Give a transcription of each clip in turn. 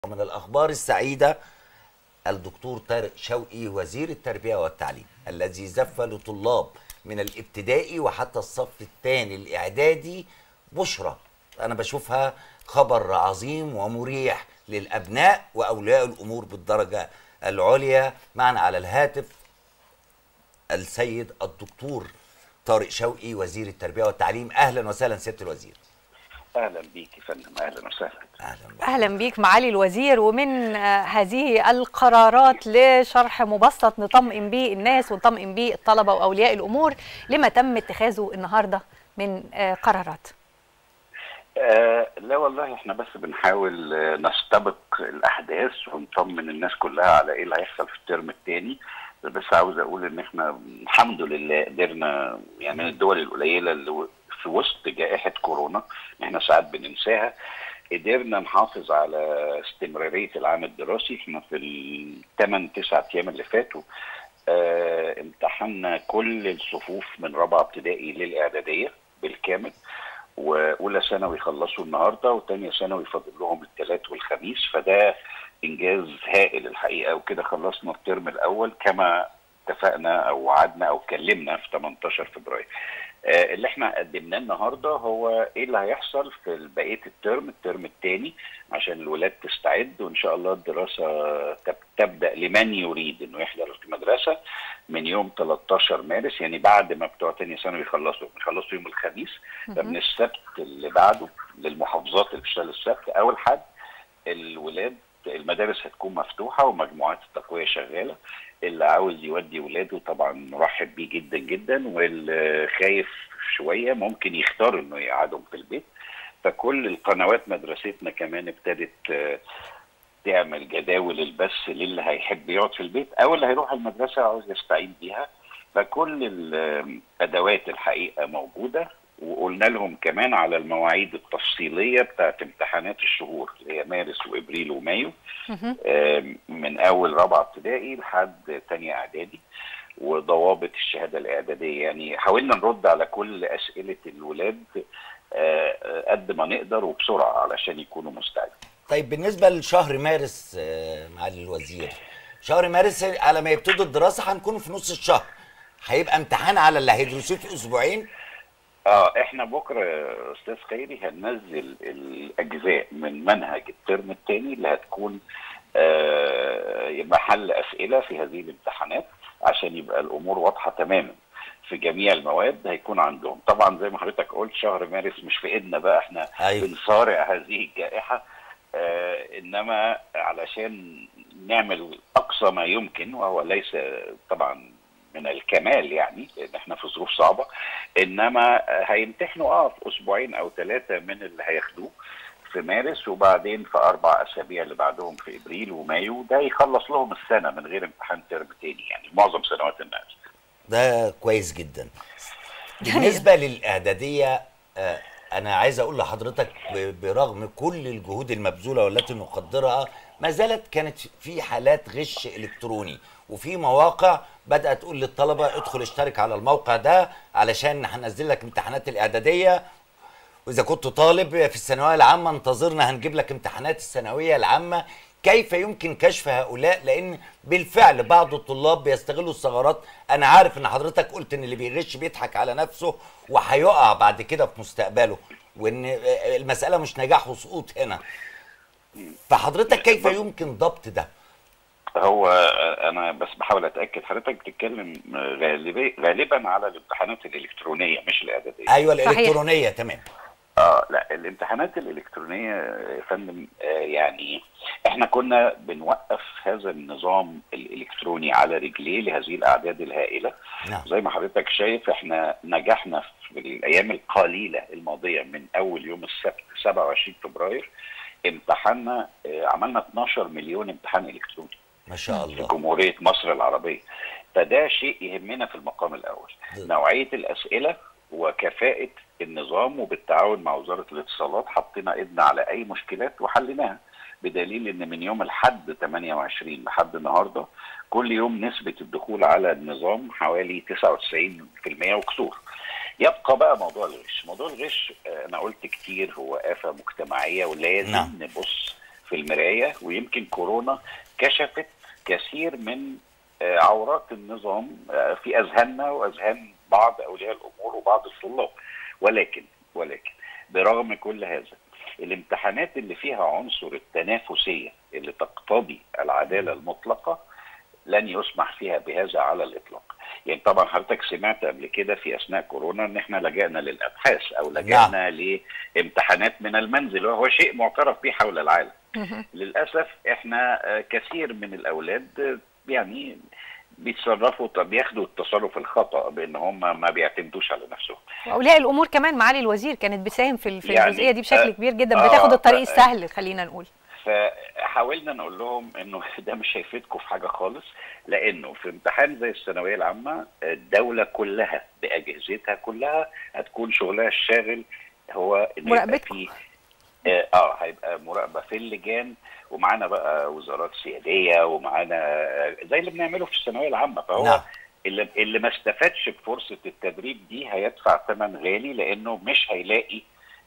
ومن الأخبار السعيدة الدكتور طارق شوقي وزير التربية والتعليم الذي زف لطلاب من الابتدائي وحتى الصف الثاني الإعدادي بشرى أنا بشوفها خبر عظيم ومريح للأبناء وأولياء الأمور بالدرجة العليا معنا على الهاتف السيد الدكتور طارق شوقي وزير التربية والتعليم أهلا وسهلا سيادة الوزير اهلا بيك يا فندم اهلا وسهلا أهلا بك. اهلا بيك معالي الوزير ومن آه، هذه القرارات لشرح مبسط نطمئن به الناس ونطمئن به الطلبه واولياء الامور لما تم اتخاذه النهارده من آه، قرارات آه لا والله احنا بس بنحاول آه، نستبق الاحداث ونطمن الناس كلها على ايه اللي هيحصل في الترم الثاني بس عاوز اقول ان احنا الحمد لله قدرنا يعني من الدول القليله اللي في وسط جائحه كورونا احنا ساعات بننساها قدرنا نحافظ على استمراريه العام الدراسي احنا في الثمان تسع ايام اللي فاتوا آه امتحنا كل الصفوف من رابعه ابتدائي للاعداديه بالكامل واولى ثانوي خلصوا النهارده وثانيه ثانوي فاضل لهم الثلاث والخميس فده انجاز هائل الحقيقه وكده خلصنا الترم الاول كما اتفقنا او وعدنا او اتكلمنا في 18 فبراير. آه، اللي احنا قدمناه النهارده هو ايه اللي هيحصل في بقيه الترم الترم الثاني عشان الولاد تستعد وان شاء الله الدراسه تب- تبدا لمن يريد انه يحضر في المدرسه من يوم 13 مارس يعني بعد ما بتوع تاني ثانوي يخلصوا يخلصوا يوم الخميس فمن السبت اللي بعده للمحافظات اللي بتشتغل السبت اول حد الولاد المدارس هتكون مفتوحه ومجموعات التقويه شغاله اللي عاوز يودي ولاده طبعا نرحب بيه جدا جدا واللي خايف شويه ممكن يختار انه يقعدهم في البيت فكل القنوات مدرستنا كمان ابتدت آه، تعمل جداول البث للي هيحب يقعد في البيت او اللي هيروح المدرسه عاوز يستعين بيها فكل الادوات الحقيقه موجوده وقلنا لهم كمان على المواعيد التفصيليه بتاعت امتحانات الشهور اللي هي مارس وابريل ومايو آم، من اول رابعه ابتدائي لحد تانية اعدادي وضوابط الشهاده الاعداديه يعني حاولنا نرد على كل اسئله الولاد آه، آه، قد ما نقدر وبسرعه علشان يكونوا مستعدين طيب بالنسبة لشهر مارس آه، معالي الوزير شهر مارس على ما يبتدوا الدراسة هنكون في نص الشهر هيبقى امتحان على اللي هيدرسوه في أسبوعين اه احنا بكره يا استاذ خيري هننزل الاجزاء من منهج الترم الثاني اللي هتكون آه محل اسئله في هذه الامتحانات عشان يبقى الامور واضحه تماما في جميع المواد هيكون عندهم طبعا زي ما حضرتك قلت شهر مارس مش في ايدنا بقى احنا أيوة. بنصارع هذه الجائحه آه انما علشان نعمل اقصى ما يمكن وهو ليس طبعا من الكمال يعني لان احنا في ظروف صعبه انما آه، هيمتحنوا اه في اسبوعين او ثلاثه من اللي هياخدوه في مارس وبعدين في اربع اسابيع اللي بعدهم في ابريل ومايو ده يخلص لهم السنه من غير امتحان ترم تاني يعني معظم سنوات الناس ده كويس جدا بالنسبة للإعدادية آه، أنا عايز أقول لحضرتك ب- برغم كل الجهود المبذولة والتي نقدرها ما زالت كانت في حالات غش إلكتروني وفي مواقع بدأت تقول للطلبة ادخل اشترك على الموقع ده علشان هنزل لك امتحانات الإعدادية واذا كنت طالب في الثانويه العامه انتظرنا هنجيب لك امتحانات الثانويه العامه كيف يمكن كشف هؤلاء لان بالفعل بعض الطلاب بيستغلوا الثغرات انا عارف ان حضرتك قلت ان اللي بيغش بيضحك على نفسه وهيقع بعد كده في مستقبله وان المساله مش نجاح وسقوط هنا فحضرتك كيف يمكن ضبط ده هو آه، انا بس بحاول اتاكد حضرتك بتتكلم آه، غالبا غالبا على الامتحانات الالكترونيه مش الاعداديه ايوه صحيح. الالكترونيه تمام اه لا الامتحانات الالكترونيه يا فندم آه يعني احنا كنا بنوقف هذا النظام الالكتروني على رجليه لهذه الاعداد الهائله نعم زي ما حضرتك شايف احنا نجحنا في الايام القليله الماضيه من اول يوم السبت 27 فبراير امتحنا آه، عملنا 12 مليون امتحان الكتروني ما شاء في الله جمهوريه مصر العربيه فده شيء يهمنا في المقام الاول نوعيه الاسئله وكفاءه النظام وبالتعاون مع وزاره الاتصالات حطينا ايدنا على اي مشكلات وحليناها بدليل ان من يوم الحد 28 لحد النهارده كل يوم نسبه الدخول على النظام حوالي 99% وكسور يبقى بقى موضوع الغش موضوع الغش آه، انا قلت كتير هو آفة مجتمعية ولازم نعم. نبص في المرايه ويمكن كورونا كشفت كثير من آه، عورات النظام آه، في اذهاننا واذهان بعض اولياء الامور وبعض الطلاب ولكن ولكن برغم كل هذا الامتحانات اللي فيها عنصر التنافسيه اللي تقتضي العداله المطلقه لن يسمح فيها بهذا على الاطلاق. يعني طبعا حضرتك سمعت قبل كده في اثناء كورونا ان احنا لجأنا للابحاث او لجأنا لامتحانات من المنزل وهو شيء معترف به حول العالم. للاسف احنا آه، كثير من الاولاد آه، يعني بيتصرفوا طب بياخدوا التصرف الخطا بان هم ما بيعتمدوش على نفسهم واولياء الامور كمان معالي الوزير كانت بتساهم في ال- في يعني، الجزئيه دي بشكل آه، كبير جدا آه، بتاخد الطريق آه، السهل خلينا نقول فحاولنا نقول لهم انه ده مش هيفيدكم في حاجه خالص لانه في امتحان زي الثانويه العامه الدوله كلها باجهزتها كلها هتكون شغلها الشاغل هو ان يبقى مراقبتكم. في اه آه، هيبقى مراقبه في اللجان ومعانا بقى وزارات سياديه ومعانا آه، زي اللي بنعمله في الثانويه العامه فهو نعم. اللي اللي ما استفادش بفرصه التدريب دي هيدفع ثمن غالي لانه مش هيلاقي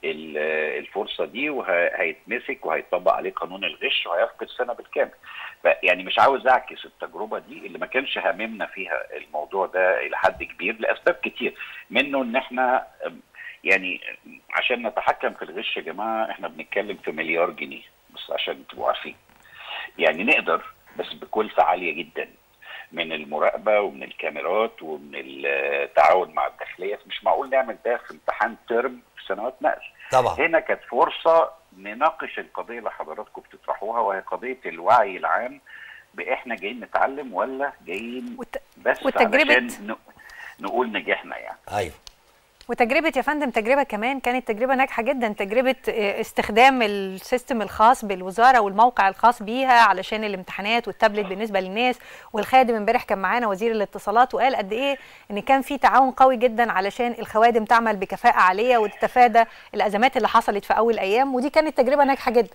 ال- الفرصه دي وهيتمسك وهيطبق عليه قانون الغش وهيفقد سنه بالكامل. فيعني مش عاوز اعكس التجربه دي اللي ما كانش هاممنا فيها الموضوع ده الى حد كبير لاسباب كتير منه ان احنا أم، يعني عشان نتحكم في الغش يا جماعه احنا بنتكلم في مليار جنيه بس عشان تبقوا عارفين. يعني نقدر بس بكلفه عاليه جدا من المراقبه ومن الكاميرات ومن التعاون مع الداخليه مش معقول نعمل ده في امتحان ترم في سنوات نقل طبعا هنا كانت فرصه نناقش القضيه اللي حضراتكم بتطرحوها وهي قضيه الوعي العام باحنا جايين نتعلم ولا جايين والت- بس وتجربة- علشان ن- نقول نجحنا يعني ايوه وتجربة يا فندم تجربة كمان كانت تجربة ناجحة جدا تجربة آه، استخدام السيستم الخاص بالوزارة والموقع الخاص بيها علشان الامتحانات والتابلت بالنسبة للناس والخادم امبارح كان معانا وزير الاتصالات وقال قد ايه ان كان في تعاون قوي جدا علشان الخوادم تعمل بكفاءة عالية وتتفادى الازمات اللي حصلت في اول ايام ودي كانت تجربة ناجحة جدا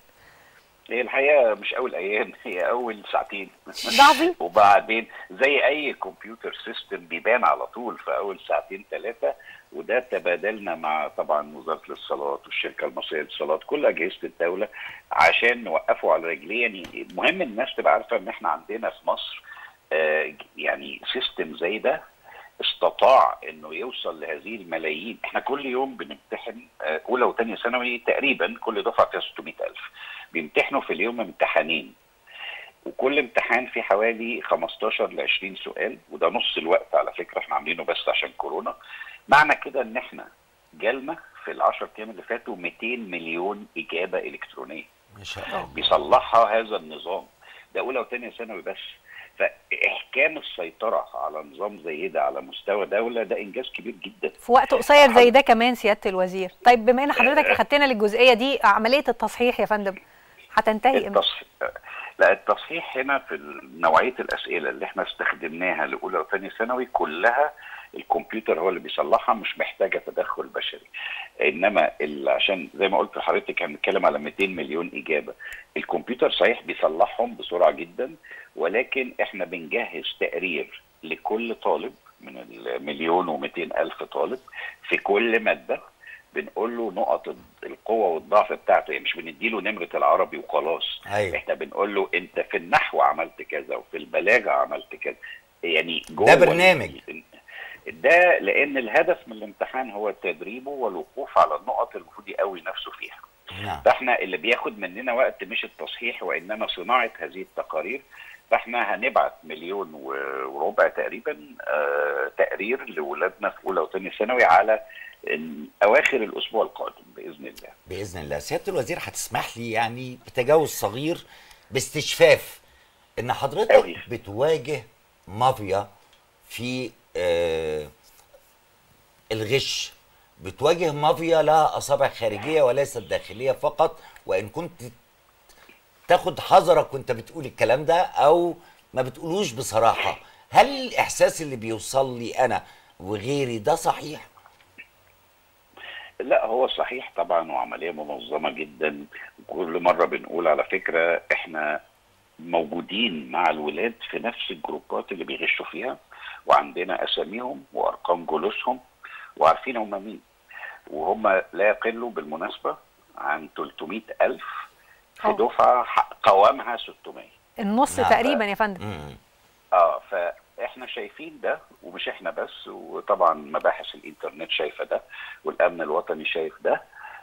هي الحقيقه مش اول ايام هي اول ساعتين ده عظيم. وبعدين زي اي كمبيوتر سيستم بيبان على طول في اول ساعتين ثلاثه وده تبادلنا مع طبعا وزاره الاتصالات والشركه المصريه للاتصالات كل اجهزه الدوله عشان نوقفه على رجليه يعني مهم الناس تبقى عارفه ان احنا عندنا في مصر آه، يعني سيستم زي ده استطاع انه يوصل لهذه الملايين احنا كل يوم بنمتحن آه، اولى وثانيه ثانوي تقريبا كل دفعه فيها 600000 بيمتحنوا في اليوم امتحانين وكل امتحان فيه حوالي 15 ل 20 سؤال وده نص الوقت على فكره احنا عاملينه بس عشان كورونا معنى كده ان احنا جالنا في ال 10 ايام اللي فاتوا 200 مليون اجابه الكترونيه ما شاء الله بيصلحها هذا النظام ده اولى وثانيه ثانوي بس فاحكام السيطره على نظام زي ده على مستوى دوله ده انجاز كبير جدا في وقت قصير زي ده كمان سيادة الوزير طيب بما ان حضرتك اخدتنا للجزئية دي عملية التصحيح يا فندم هتنتهي امتى؟ التصحيح لا التصحيح هنا في نوعيه الاسئله اللي احنا استخدمناها لاولى وثانيه ثانوي كلها الكمبيوتر هو اللي بيصلحها مش محتاجه تدخل بشري انما ال- عشان زي ما قلت لحضرتك احنا بنتكلم على 200 مليون اجابه الكمبيوتر صحيح بيصلحهم بسرعه جدا ولكن احنا بنجهز تقرير لكل طالب من المليون و200 الف طالب في كل ماده بنقول له نقط القوه والضعف بتاعته يعني مش بنديله نمره العربي وخلاص ايوه احنا بنقول له انت في النحو عملت كذا وفي البلاغه عملت كذا يعني جوه ده برنامج. ال- ده لان الهدف من الامتحان هو تدريبه والوقوف على النقط اللي المفروض يقوي نفسه فيها نعم فاحنا اللي بياخد مننا وقت مش التصحيح وانما صناعه هذه التقارير فاحنا هنبعت مليون و- وربع تقريبا آه تقرير لاولادنا في اولى وثانيه ثانوي على ال- اواخر الاسبوع القادم باذن الله باذن الله سياده الوزير هتسمح لي يعني بتجاوز صغير باستشفاف ان حضرتك أوي. بتواجه مافيا في آه الغش بتواجه مافيا لها اصابع خارجيه وليست داخليه فقط وان كنت تاخد حذرك وانت بتقول الكلام ده او ما بتقولوش بصراحه هل الاحساس اللي بيوصل لي انا وغيري ده صحيح لا هو صحيح طبعا وعمليه منظمه جدا كل مره بنقول على فكره احنا موجودين مع الولاد في نفس الجروبات اللي بيغشوا فيها وعندنا اساميهم وارقام جلوسهم وعارفين هم مين وهم لا يقلوا بالمناسبه عن 300 الف في أه. دفعه ح- قوامها 600 النص نعم. تقريبا يا فندم مم. اه فاحنا شايفين ده ومش احنا بس وطبعا مباحث الانترنت شايفه ده والامن الوطني شايف ده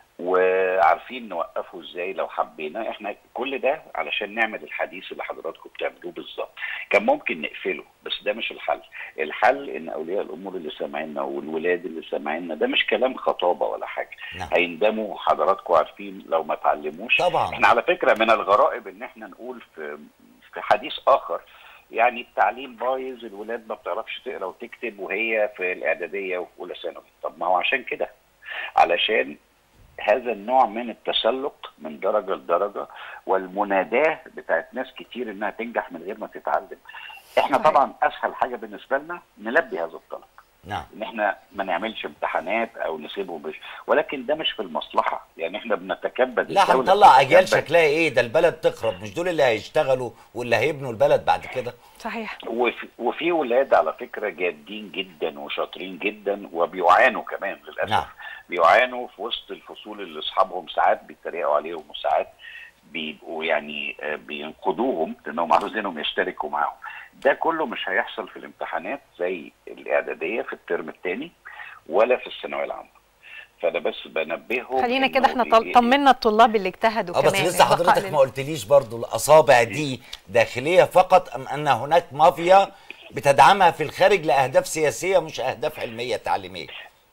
وعارفين نوقفه ازاي لو حبينا احنا كل ده علشان نعمل الحديث اللي حضراتكم بتعملوه بالظبط كان ممكن نقفله بس ده مش الحل الحل ان اولياء الامور اللي سامعيننا والولاد اللي سامعيننا ده مش كلام خطابه ولا حاجه نعم. هيندموا حضراتكم عارفين لو ما اتعلموش طبعا. احنا على فكره من الغرائب ان احنا نقول في في حديث اخر يعني التعليم بايظ الولاد ما بتعرفش تقرا وتكتب وهي في الاعداديه وفي اولى ثانوي طب ما هو عشان كده علشان هذا النوع من التسلق من درجه لدرجه والمناداه بتاعت ناس كتير انها تنجح من غير ما تتعلم احنا صحيح. طبعا اسهل حاجه بالنسبه لنا نلبي هذا الطلب نعم ان احنا ما نعملش امتحانات او نسيبهم بش ولكن ده مش في المصلحه يعني احنا بنتكبد لا الدولة هنطلع اجيال بتتكبد. شكلها ايه ده البلد تخرب مش دول اللي هيشتغلوا واللي هيبنوا البلد بعد كده صحيح وفي, وفي ولاد على فكره جادين جدا وشاطرين جدا وبيعانوا كمان للاسف نعم. بيعانوا في وسط الفصول اللي اصحابهم ساعات بيتريقوا عليهم وساعات بيبقوا يعني آه، بينقذوهم لانهم عاوزينهم يشتركوا معاهم ده كله مش هيحصل في الامتحانات زي الاعداديه في الترم الثاني ولا في الثانويه العامه فانا بس بنبههم خلينا إنه كده احنا ي- طل- طمنا الطلاب اللي اجتهدوا اه بس كمان لسه البقاء حضرتك لل- ما قلتليش برضو الاصابع دي داخليه فقط ام ان هناك مافيا بتدعمها في الخارج لاهداف سياسيه مش اهداف علميه تعليميه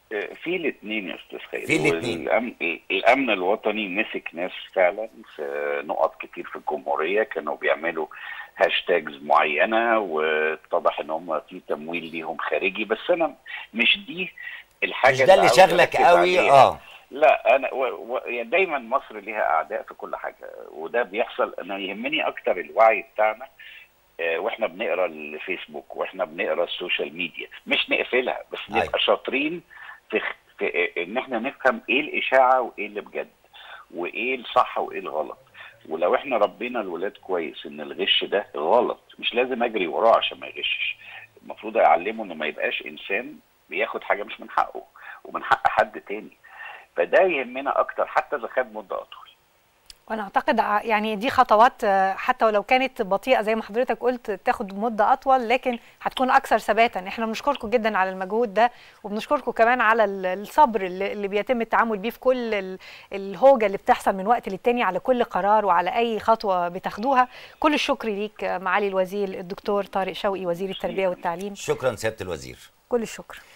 في الاثنين يا استاذ خالد في الاتنين. والأمن- الامن الوطني مسك ناس فعلا في نقط كتير في الجمهوريه كانوا بيعملوا هاشتاجز معينه واتضح ان هم في تمويل ليهم خارجي بس انا مش دي الحاجه مش ده اللي عاوز شغلك أركز قوي عليها. اه لا انا و... و... يعني دايما مصر ليها اعداء في كل حاجه وده بيحصل انا يهمني اكتر الوعي بتاعنا آه، واحنا بنقرا الفيسبوك واحنا بنقرا السوشيال ميديا مش نقفلها بس أيوة. نبقى شاطرين في, خ- في آه، ان احنا نفهم ايه الاشاعه وايه اللي بجد وايه الصح وايه الغلط ولو احنا ربينا الولاد كويس ان الغش ده غلط مش لازم اجري وراه عشان ما يغشش المفروض اعلمه انه ما يبقاش انسان بياخد حاجه مش من حقه ومن حق حد تاني فده يهمنا اكتر حتى اذا خد مده اطول وانا اعتقد ع- يعني دي خطوات آه، حتى ولو كانت بطيئه زي ما حضرتك قلت تاخد مده اطول لكن هتكون اكثر ثباتا احنا بنشكركم جدا على المجهود ده وبنشكركم كمان على ال- الصبر اللي اللي بيتم التعامل بيه في كل ال- الهوجه اللي بتحصل من وقت للتاني على كل قرار وعلى اي خطوه بتاخدوها كل الشكر ليك آه، معالي الوزير الدكتور طارق شوقي وزير التربيه والتعليم شكرا سياده الوزير كل الشكر